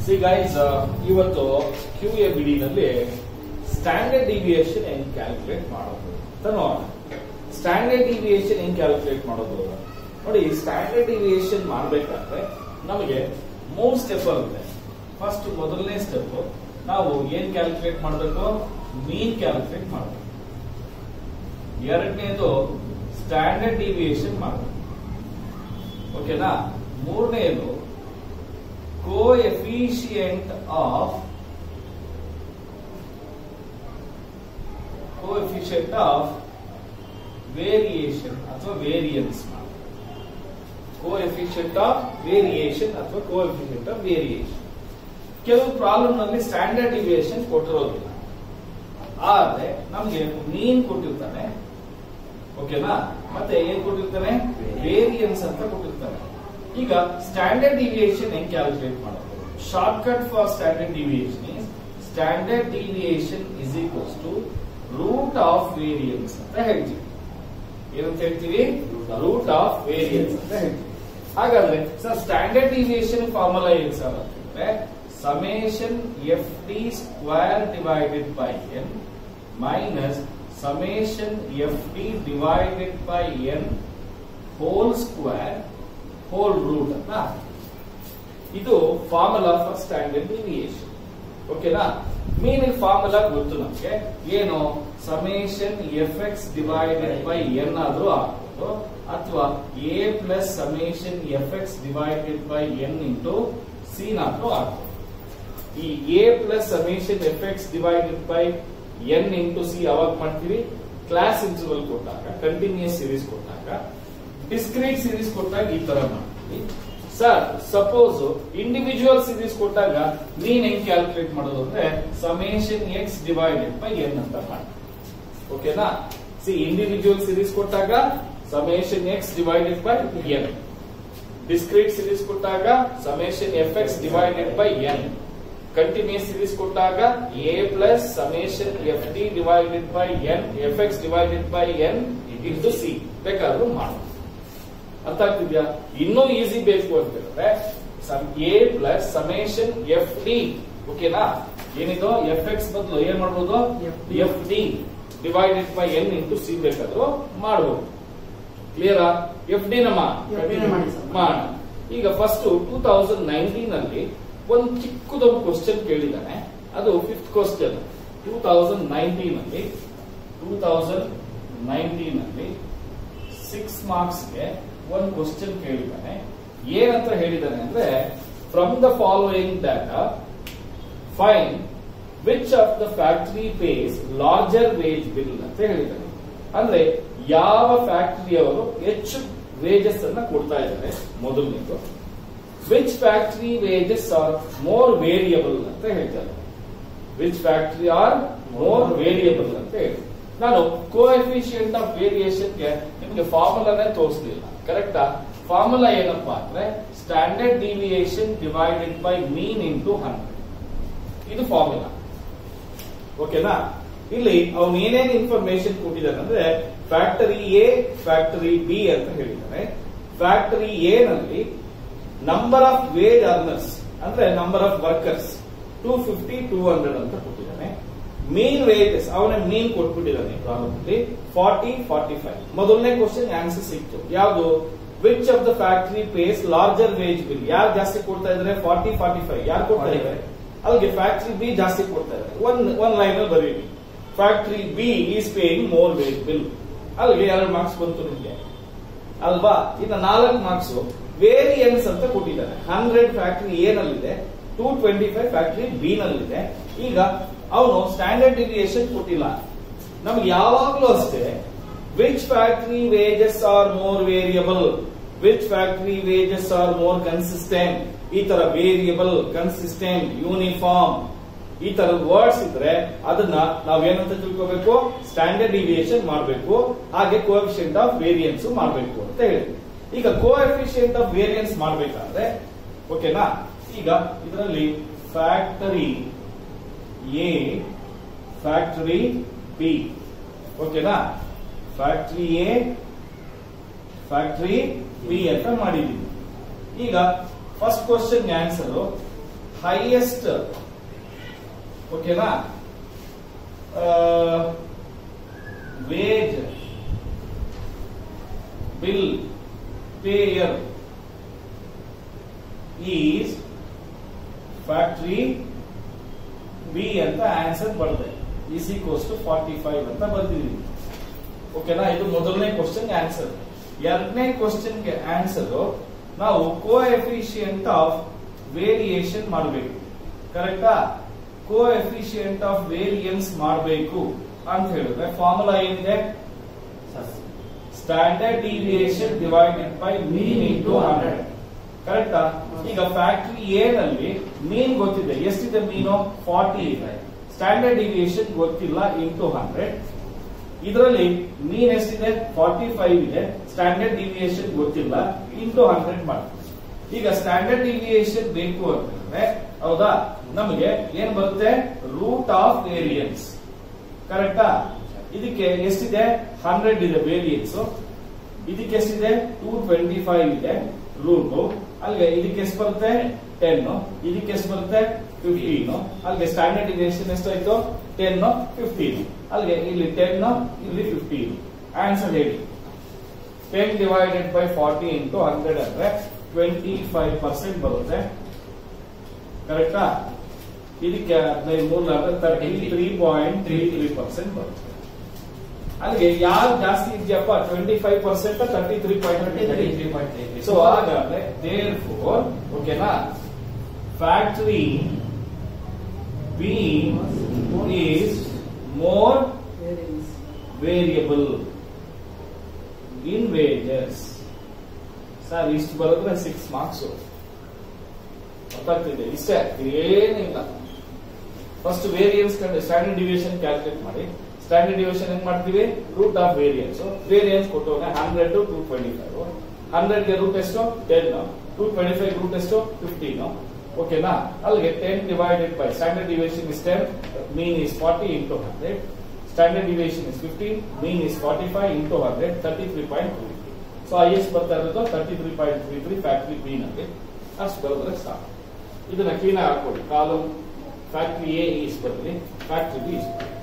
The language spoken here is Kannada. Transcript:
ಸಿ ಗೈಸ್ ಇವತ್ತು ಕ್ಯೂ ಎ ಬಿಡಿನಲ್ಲಿ ಸ್ಟ್ಯಾಂಡರ್ಡ್ ಡಿವಿಯೇಷನ್ ಹೆಂಗ್ ಕ್ಯಾಲ್ಕುಲೇಟ್ ಮಾಡೋದು ಅಂತ ನೋಡೋಣ ಸ್ಟ್ಯಾಂಡರ್ಡ್ ಡಿವಿಯೇಷನ್ ಹೆಂಗ್ ಕ್ಯಾಲ್ಕುಲೇಟ್ ಮಾಡೋದು ನೋಡಿ ಸ್ಟ್ಯಾಂಡರ್ಡ್ ಡಿವಿಯೇಷನ್ ಮಾಡಬೇಕಾದ್ರೆ ನಮಗೆ ಮೂರ್ ಸ್ಟೆಪ್ ಆಗುತ್ತೆ ಫಸ್ಟ್ ಮೊದಲನೇ ಸ್ಟೆಪ್ ನಾವು ಏನ್ ಕ್ಯಾಲ್ಕುಲೇಟ್ ಮಾಡಬೇಕು ಮೀನ್ ಕ್ಯಾಲ್ಕುಲೇಟ್ ಮಾಡಬೇಕು ಎರಡನೇದು ಸ್ಟ್ಯಾಂಡರ್ಡ್ ಡಿವಿಯೇಷನ್ ಮಾಡಬೇಕು ಓಕೆನಾ ಮೂರನೇದು coefficient of coefficient of variation ಅಥವಾ ವೇರಿಯನ್ಸ್ ಕೋಎಫಿಷಿಯಂಟ್ ಆಫ್ ವೇರಿಯೇಷನ್ ಅಥವಾ ಕೋಎಫಿಷಿಯಂಟ್ ಆಫ್ ವೇರಿಯೇಷನ್ ಕೆಲವು ಪ್ರಾಬ್ಲಮ್ ನಲ್ಲಿ ಸ್ಟ್ಯಾಂಡರ್ಡ್ ಡಿವಿಯೇಷನ್ ಕೊಟ್ಟಿರೋದಿಲ್ಲ ಆದ್ರೆ ನಮ್ಗೆ ಮೀನ್ ಕೊಟ್ಟಿರ್ತಾನೆ ಓಕೆನಾ ಮತ್ತೆ ಏನ್ ಕೊಟ್ಟಿರ್ತಾನೆ ವೇರಿಯನ್ಸ್ ಅಂತ ಕೊಟ್ಟಿರ್ತಾನೆ ಈಗ ಸ್ಟ್ಯಾಂಡರ್ಡ್ ಡಿವಿಯೇಷನ್ ಹೆಂಗ್ ಕ್ಯಾಲ್ಕುಲೇಟ್ ಮಾಡೋದು shortcut for standard deviation is standard deviation is equals to root of variance ಅಂತ ಹೇಳ್ತೀವಿ ಏನಂತ ಹೇಳ್ತೀವಿ ರೂಟ್ ಆಫ್ ವೇರಿಯನ್ಸ್ ಅಂತ ಹೇಳ್ತೀವಿ ಹಾಗಾದ್ರೆ ಸರ್ ಸ್ಟ್ಯಾಂಡರ್ಡ್ ಡಿವಿಯೇಷನ್ ಫಾರ್ಮುಲಾ ಏನ್ ಸರ್ ಅಂತಂದ್ರೆ summation F D square divided by N minus summation F D divided by N whole square whole root ಅಂತ ಇದು ಫಾರ್ಮುಲಾ ಫಾರ್ ಸ್ಟ್ಯಾಂಡರ್ಡ್ ಡಿವಿಯೇಷನ್ ಓಕೆನಾ ಮೀನಿಂಗ್ ಫಾರ್ಮುಲಾ ಗೊತ್ತು ನಮ್ಗೆ ಏನು summation F X divided by N ಆದ್ರೂ ಆಗ್ಬೋದು ಅಥವಾ A plus summation F X divided by N into C ನಾದ್ರೂ ಆಗ್ಬೋದು ಈ A plus summation F X divided by N into C ಯಾವಾಗ ಮಾಡ್ತೀವಿ ಕ್ಲಾಸ್ ಇಂಟರ್ವಲ್ ಕೊಟ್ಟಾಗ ಕಂಟಿನ್ಯೂಸ್ ಸೀರೀಸ್ ಕೊಟ್ಟಾಗ ಡಿಸ್ಕ್ರೀಟ್ ಸೀರೀಸ್ ಕೊಟ್ಟಾಗ ಈ ತರ ಮಾಡ್ತೀವಿ ಸರ್ ಸಪೋಸ್ ಇಂಡಿವಿಜುವಲ್ ಸೀರೀಸ್ ಕೊಟ್ಟಾಗ ನೀನ್ ಹೆಂಗ್ ಕ್ಯಾಲ್ಕುಲೇಟ್ ಮಾಡೋದು ಅಂದ್ರೆ summation x divided by n ಅಂತ ಮಾಡಿ ಓಕೆನಾ ಸಿ ಇಂಡಿವಿಜುವಲ್ ಸೀರೀಸ್ ಕೊಟ್ಟಾಗ summation x divided by n discrete series ಕೊಟ್ಟಾಗ summation F X divided by n continuous series ಕೊಟ್ಟಾಗ A plus summation F D divided by n f X divided by N into c ಬೇಕಾದ್ರೂ ಮಾಡೋದು ಅರ್ಥ ಆಗ್ತಿದ್ಯಾ ಇನ್ನೂ ಈಸಿ ಬೇಕು ಅಂತ ಹೇಳಿದ್ರೆ A plus summation F d ಓಕೆನಾ ಏನಿದು ಎಫ್ ಎಕ್ಸ್ ಬದಲು ಏನ್ ಮಾಡ್ಬೋದು F D divided by N into c ಬೇಕಾದ್ರೂ ಮಾಡಬಹುದು ಕ್ಲಿಯರಾ ಎಫ್ ಡಿ ನಮ್ಮ FD ನ ಮಾಡಿ ಸರ್. ಮಾಡೋಣ ಈಗ ಫಸ್ಟ್ ಟೂ ತೌಸಂಡ್ ನೈನ್ಟೀನ್ ಅಲ್ಲಿ ಒಂದು ಚಿಕ್ಕದೊಂದು ಕ್ವಶನ್ ಕೇಳಿದಾನೆ ಅದು fifth question two thousand nineteen ಅಲ್ಲಿ ಟೂ ತೌಸಂಡ್ ನೈನ್ಟೀನ್ ಅಲ್ಲಿ ಸಿಕ್ಸ್ ಮಾರ್ಕ್ಸ್ಗೆ ಒಂದು ಕ್ವಶನ್ ಕೇಳಿದ್ದಾನೆ ಏನಂತ ಹೇಳಿದಾನೆ ಅಂದ್ರೆ from the following data find which of the factory pays larger wage bill ಅಂತ ಹೇಳಿದ್ದಾನೆ ಅಂದ್ರೆ ಯಾವ ಫ್ಯಾಕ್ಟರಿಯವರು ಹೆಚ್ಚು ವೇಜಸ್ ಅನ್ನ ಕೊಡ್ತಾ ಇದ್ದಾರೆ ಮೊದಲನೇದು which factory wages are more variable ಅಂತ ಹೇಳ್ತಾರೆ which factory are more variable ಅಂತ ಹೇಳಿ ನಾನು ಕೋಎಫಿಷಿಯಂಟ್ ಆಫ್ ವೇರಿಯೇಷನ್ಗೆ ನಿಮಗೆ ಫಾರ್ಮುಲಾನೇ ತೋರಿಸಲಿಲ್ಲ ಕರೆಕ್ಟಾ ಫಾರ್ಮುಲಾ ಏನಪ್ಪಾ ಅಂದ್ರೆ standard deviation divided by mean into hundred ಇದು ಫಾರ್ಮುಲಾ ಓಕೆನಾ ಇಲ್ಲಿ ಅವನು ಏನೇನು ಇನ್ಫಾರ್ಮೇಶನ್ ಕೊಟ್ಟಿದ್ದಾನೆ ಅಂದ್ರೆ ಫ್ಯಾಕ್ಟರಿ ಎ ಫ್ಯಾಕ್ಟರಿ ಬಿ ಅಂತ ಹೇಳಿದ್ದಾನೆ ಫ್ಯಾಕ್ಟರಿ ಎ ನಲ್ಲಿ ನಂಬರ್ ಆಫ್ ವೇಜ್ ಅರ್ನರ್ಸ್ ಅಂದ್ರೆ number of workers two fifty two hundred ಅಂತ ಕೊಟ್ಟಿದ್ದಾನೆ ಮೀನ್ ವೇಜಸ್ ಅವನ ಮೀನ್ ಕೊಟ್ಬಿಟ್ಟಿದ್ದಾನೆ ಪ್ರಾಬ್ಲಮ್ ಫಾರ್ಟಿ ಫಾರ್ಟಿ ಫೈವ್ ಮೊದಲನೇ ಕ್ವಶನ್ ಆನ್ಸರ್ ಸಿಕ್ತು ಯಾವುದು which of the factory pays larger wage bill ಯಾರು ಜಾಸ್ತಿ ಕೊಡ್ತಾ ಇದ್ದಾರೆ ಫಾರ್ಟಿ ಫಾರ್ಟಿ ಫೈವ್ ಯಾರು ಕೊಡ್ತಾ ಇದ್ದಾರೆ ಅಲ್ಲಿಗೆ ಫ್ಯಾಕ್ಟರಿ ಬಿ ಜಾಸ್ತಿ ಕೊಡ್ತಾ ಇದ್ದಾರೆ ಒನ್ ಒನ್ ಲೈನ್ ಅಲ್ಲಿ ಬರೀರಿ factory B is paying more wage bill ಅಲ್ಲಿಗೆ ಎರಡು ಮಾರ್ಕ್ಸ್ ಬಂತು ನಿಮಗೆ ಅಲ್ವಾ ಇನ್ನು ನಾಲ್ಕು ಮಾರ್ಕ್ಸ್ ವೇರಿಯನ್ಸ್ ಅಂತ ಕೊಟ್ಟಿದ್ದಾರೆ ಹಂಡ್ರೆಡ್ ಫ್ಯಾಕ್ಟರಿ ಎ ನಲ್ಲಿದೆ two twenty five factory B ನಲ್ಲಿದೆ ಈಗ ಅವನು ಸ್ಟ್ಯಾಂಡರ್ಡ್ ಡಿವಿಯೇಷನ್ ಕೊಟ್ಟಿಲ್ಲ ನಮ್ಗೆ ಯಾವಾಗ್ಲೂ ಅಷ್ಟೇ which factory wages are more variable which factory wages are more consistent ಈ ತರ ವೇರಿಯಬಲ್ ಕನ್ಸಿಸ್ಟೆಂಟ್ ಯೂನಿಫಾರ್ಮ್ ಈ ತರದ ವರ್ಡ್ಸ್ ಇದ್ರೆ ಅದನ್ನ ನಾವೇನಂತ ತಿಳ್ಕೋಬೇಕು ಸ್ಟ್ಯಾಂಡರ್ಡ್ ಡಿವಿಯೇಷನ್ ಮಾಡಬೇಕು ಹಾಗೆ ಕೋಎಫಿಷಿಯಂಟ್ ಆಫ್ ವೇರಿಯನ್ಸ್ ಮಾಡಬೇಕು ಅಂತ ಹೇಳಿ ಈಗ ಕೋಎಫಿಷಿಯಂಟ್ ಆಫ್ ವೇರಿಯನ್ಸ್ ಮಾಡಬೇಕಾದ್ರೆ ಓಕೆನಾ ಈಗ ಇದರಲ್ಲಿ ಫ್ಯಾಕ್ಟರಿ ಎ ಫ್ಯಾಕ್ಟರಿ ಬಿ ಓಕೆನಾ ಫ್ಯಾಕ್ಟರಿ ಎ ಫ್ಯಾಕ್ಟರಿ ಬಿ ಅಂತ ಮಾಡಿದ್ದೀವಿ ಈಗ ಫಸ್ಟ್ ಕ್ವಶನ್ ಆನ್ಸರ್ ಹೈಯೆಸ್ಟ್ ಓಕೆನಾ wage bill payer is factory B ಅಂತ ಆನ್ಸರ್ ಬರ್ತದೆ is equals to forty five ಅಂತ ಬರ್ದಿದೀವಿ ಓಕೆನಾ ಇದು ಮೊದಲನೇ ಕ್ವಶನ್ ಆನ್ಸರ್ ಎರಡನೇ ಕ್ವಶನ್ಗೆ ಆನ್ಸರ್ ನಾವು ಕೋ ಎಫಿಷಿಯಂಟ್ ಆಫ್ ವೇರಿಯೇಷನ್ ಮಾಡಬೇಕು ಕರೆಕ್ಟಾ ಕೋ ಎಫಿಷಿಯಂಟ್ ಆಫ್ ವೇರಿಯನ್ಸ್ ಮಾಡಬೇಕು ಅಂತ ಹೇಳಿದ್ರೆ ಫಾರ್ಮುಲಾ ಏನಿದೆ standard deviation divided by mean into hundred ಕರೆಕ್ಟಾ ಈಗ ಫ್ಯಾಕ್ಟರಿ ಎ ನಲ್ಲಿ ಮೀನ್ ಗೊತ್ತಿದೆ ಎಷ್ಟಿದೆ ಮೀನು ಫಾರ್ಟಿ ಇದೆ ಸ್ಟ್ಯಾಂಡರ್ಡ್ ಡಿವಿಯೇಷನ್ ಗೊತ್ತಿಲ್ಲ ಇಂಟು ಹಂಡ್ರೆಡ್ ಇದರಲ್ಲಿ ಮೀನ್ ಎಷ್ಟಿದೆ ಫಾರ್ಟಿ ಫೈವ್ ಇದೆ ಸ್ಟ್ಯಾಂಡರ್ಡ್ ಡಿವಿಯೇಷನ್ ಗೊತ್ತಿಲ್ಲ ಇಂಟು ಹಂಡ್ರೆಡ್ ಮಾಡ್ತೀವಿ ಈಗ ಸ್ಟ್ಯಾಂಡರ್ಡ್ ಡಿವಿಯೇಷನ್ ಬೇಕು ಅಂತಂದ್ರೆ ಹೌದಾ ನಮಗೆ ಏನ್ ಬರುತ್ತೆ ರೂಟ್ ಆಫ್ ವೇರಿಯನ್ಸ್ ಕರೆಕ್ಟಾ ಇದಕ್ಕೆ ಎಷ್ಟಿದೆ ಹಂಡ್ರೆಡ್ ಇದೆ ವೇರಿಯನ್ಸ್ ಇದಕ್ಕೆ ಎಷ್ಟಿದೆ ಟೂ ಟ್ವೆಂಟಿ ಫೈವ್ ಇದೆ ರೂಟ್ ಅಲ್ಲಿಗೆ ಇದಕ್ಕೆ ಎಷ್ಟು ಬರುತ್ತೆ ಟೆನ್ ಇದಕ್ಕೆ ಎಷ್ಟು ಬರುತ್ತೆ ಫಿಫ್ಟೀನ್ ಅಲ್ಲಿಗೆ ಸ್ಟ್ಯಾಂಡರ್ಡ್ ಡಿವಿಯೇಷನ್ ಎಷ್ಟಾಯ್ತು ಟೆನ್ ಫಿಫ್ಟೀನ್ ಅಲ್ಲಿಗೆ ಇಲ್ಲಿ ಟೆನ್ ಇಲ್ಲಿ ಫಿಫ್ಟೀನ್ ಆನ್ಸರ್ ಹೇಳಿ ten divided by forty into hundred ಅಂದ್ರೆ ಟ್ವೆಂಟಿ ಫೈವ್ ಪರ್ಸೆಂಟ್ ಬರುತ್ತೆ ಕರೆಕ್ಟಾ ಇದಕ್ಕೆ ಹದಿನೈದು ಮೂರು thirty three point three three percent ಬರುತ್ತೆ ಅಲ್ಲಿಗೆ ಯಾರು ಜಾಸ್ತಿ ಇದೆಯಪ್ಪ twenty five percent thirty three point so ಹಾಗಾದ್ರೆ ದೇರ್ ಫೋರ್ ಓಕೆನಾ factory B is more variable in wages sir ಇಷ್ಟು ಬರೋದ್ರೆ ಸಿಕ್ಸ್ ಮಾರ್ಕ್ಸ್ ಗೊತ್ತಾಗ್ತಿದೆ ಇಷ್ಟೇ ಏನಿಲ್ಲ ಫಸ್ಟ್ ವೇರಿಯನ್ಸ್ ಕಂಡು ಸ್ಟ್ಯಾಂಡರ್ಡ್ ಡಿವಿಯೇಷನ್ ಕ್ಯಾಲ್ಕುಲೇಟ್ ಮಾಡಿ ಸ್ಟ್ಯಾಂಡರ್ಡ್ ಡಿವಿಷನ್ ಹೆಂಗ್ ಮಾಡ್ತೀವಿ ರೂಟ್ ಆಫ್ ವೇರಿಯನ್ಸ್ ವೇರಿಯನ್ಸ್ ಕೊಟ್ಟವಾಗ hundred to two twenty five hundred ಗೆ ರೂಟ್ ಎಷ್ಟು ten two twenty five root ಎಷ್ಟು ಫಿಫ್ಟೀನ್ ಓಕೆನಾ ಅಲ್ಲಿಗೆ ten divided by standard deviation is ten mean is forty into hundred standard deviation is fifteen mean is forty five into hundred thirty three point two so I S ಬರ್ತಾ ಇರೋದು thirty three point three three factory B ನಲ್ಲಿ ಅಷ್ಟು ಬರೋದ್ರೆ ಸಾಕು ಇದನ್ನ ಕ್ಲೀನ್ ಹಾಕೊಳ್ಳಿ ಕಾಲಮ್ ಫ್ಯಾಕ್ಟ್ರಿ ಎ ಈಸ್ ಬರಲಿ ಫ್ಯಾಕ್ಟ್ರಿ ಬಿ ಈಸ್ ಬರಲಿ